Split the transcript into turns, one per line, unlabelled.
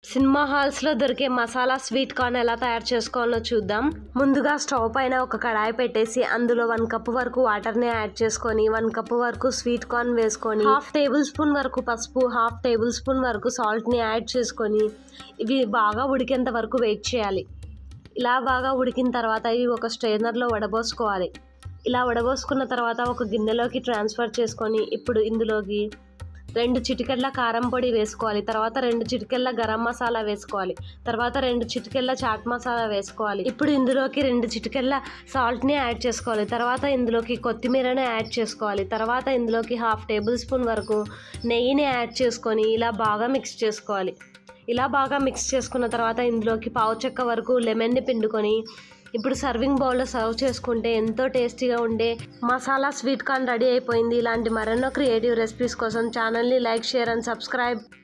cinema హాల్స్లో దొరికే masala sweet corn ఎలా తయారు చేసుకోవాలో చూద్దాం ముందుగా స్టవ్ పైన ఒక కడాయి పెట్టేసి అందులో వన్ కప్ వరకు వాటర్ని యాడ్ చేసుకొని వన్ కప్ వరకు స్వీట్ కార్న్ వేసుకొని హాఫ్ టేబుల్ స్పూన్ వరకు పసుపు హాఫ్ టేబుల్ స్పూన్ వరకు సాల్ట్ని యాడ్ చేసుకొని ఇవి బాగా ఉడికేంత వరకు వెయిట్ చేయాలి ఇలా బాగా ఉడికిన తర్వాత ఇవి ఒక స్ట్రైనర్లో వడబోసుకోవాలి ఇలా వడబోసుకున్న తర్వాత ఒక గిన్నెలోకి ట్రాన్స్ఫర్ చేసుకొని ఇప్పుడు ఇందులోకి రెండు చిటికెళ్ళ కారం పొడి వేసుకోవాలి తర్వాత రెండు చిటికెళ్ళ గరం మసాలా వేసుకోవాలి తర్వాత రెండు చిటికెళ్ళ చాట్ మసాలా వేసుకోవాలి ఇప్పుడు ఇందులోకి రెండు చిటికెళ్ళ సాల్ట్ని యాడ్ చేసుకోవాలి తర్వాత ఇందులోకి కొత్తిమీరని యాడ్ చేసుకోవాలి తర్వాత ఇందులోకి హాఫ్ టేబుల్ స్పూన్ వరకు నెయ్యిని యాడ్ చేసుకొని ఇలా బాగా మిక్స్ చేసుకోవాలి ఇలా బాగా మిక్స్ చేసుకున్న తర్వాత ఇందులోకి పావు చెక్క వరకు లెమన్ని పిండుకొని ఇప్పుడు సర్వింగ్ బౌల్లో సర్వ్ చేసుకుంటే ఎంతో టేస్టీగా ఉండే మసాలా స్వీట్ కార్న్ రెడీ అయిపోయింది ఇలాంటి మరెన్నో క్రియేటివ్ రెసిపీస్ కోసం ఛానల్ని లైక్ షేర్ అండ్ సబ్స్క్రైబ్